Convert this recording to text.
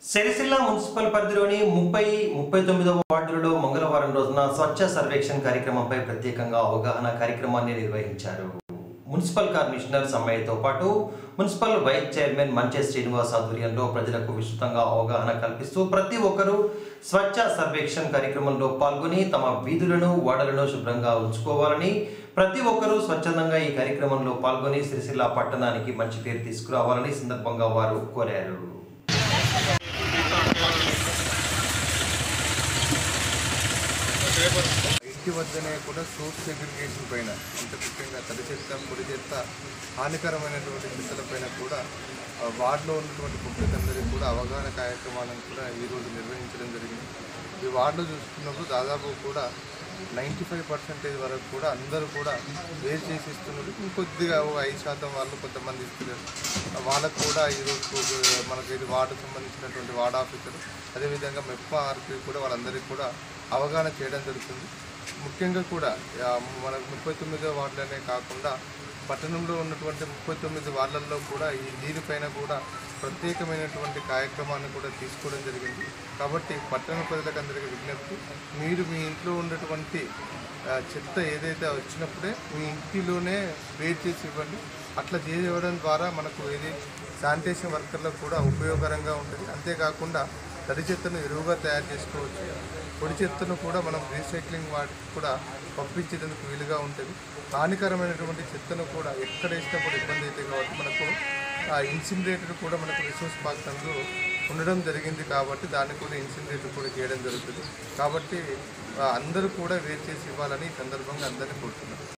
Sircilla municipal పరిధిలోని ముప్పై ముప్పై తొమ్మిదవ వార్డులలో మంగళవారం రోజున స్వచ్ఛ సర్వేక్షణ్ కార్యక్రమంపై ప్రత్యేకంగా అవగాహన కార్యక్రమాన్ని నిర్వహించారు మున్సిపల్ కమిషనర్ సమ్మయ్యతో పాటు మున్సిపల్ వైస్ చైర్మన్ మంచే శ్రీనివాస్ ఆధ్వర్యంలో ప్రజలకు విస్తృతంగా అవగాహన కల్పిస్తూ ప్రతి ఒక్కరూ స్వచ్ఛ సర్వేక్షణ్ కార్యక్రమంలో పాల్గొని తమ వీధులను వాడలను శుభ్రంగా ఉంచుకోవాలని ప్రతి ఒక్కరూ స్వచ్ఛందంగా ఈ కార్యక్రమంలో పాల్గొని సిరిసిల్ల పట్టణానికి మంచి పేరు తీసుకురావాలని ఈ సందర్భంగా వారు కోరారు ఇంటి వద్దనే కూడా సోప్ సెగ్రిగేషన్ పైన అంటే ముఖ్యంగా తడి చెత్త పొడి చెత్త హానికరమైనటువంటి చెత్తల పైన కూడా ఆ, వార్డులో ఉన్నటువంటి పబ్లిక్ కూడా అవగాహన కార్యక్రమాలను కూడా ఈరోజు నిర్వహించడం జరిగింది ఈ వార్డులో చూసుకున్నప్పుడు దాదాపు కూడా నైంటీ ఫైవ్ పర్సెంటేజ్ వరకు కూడా అందరూ కూడా వేస్ట్ చేసి ఇస్తున్నారు ఇంకొద్దిగా ఓ ఐదు శాతం వాళ్ళు కొంతమంది ఇస్తున్నారు వాళ్ళకు కూడా ఈరోజు మనకి ఇది వార్డు సంబంధించినటువంటి వార్డ్ ఆఫీసర్ అదేవిధంగా మెప్ప ఆర్పీ కూడా వాళ్ళందరికీ కూడా అవగాహన చేయడం జరుగుతుంది ముఖ్యంగా కూడా ఆ, మనకు ముప్పై తొమ్మిదో వార్డులనే కాకుండా పట్టణంలో ఉన్నటువంటి ముప్పై తొమ్మిది వార్డులలో కూడా ఈ దీనిపైన కూడా ప్రత్యేకమైనటువంటి కార్యక్రమాన్ని కూడా తీసుకోవడం జరిగింది కాబట్టి పట్టణ ప్రజలకు అందరికీ విజ్ఞప్తి మీరు మీ ఇంట్లో ఉన్నటువంటి ఆ, చెత్త ఏదైతే వచ్చినప్పుడే మీ ఇంటిలోనే వేట్ చేసి ఇవ్వండి అట్లా చేయడం ద్వారా మనకు ఇది శానిటేషన్ వర్కర్లకు కూడా ఉపయోగకరంగా ఉంటుంది అంతేకాకుండా తడి చెత్తను ఎరువుగా తయారు చేసుకోవచ్చు పొడి చెత్తను కూడా మనం రీసైక్లింగ్ వాటికి కూడా పంపించేందుకు వీలుగా ఉంటుంది హానికరమైనటువంటి చెత్తను కూడా ఎక్కడ వేసినప్పుడు ఇబ్బంది అయితే కాబట్టి మనకు ఆ ఇన్సినరేటర్ కూడా మనకు రిసోర్స్ పార్క్ నందు ఉండడం జరిగింది కాబట్టి దాన్ని కూడా ఇన్సినరేటర్ కూడా చేయడం జరుగుతుంది కాబట్టి ఆ, అందరూ కూడా వేరు చేసి ఇవ్వాలని ఈ సందర్భంగా అందరినీ కోరుతున్నాను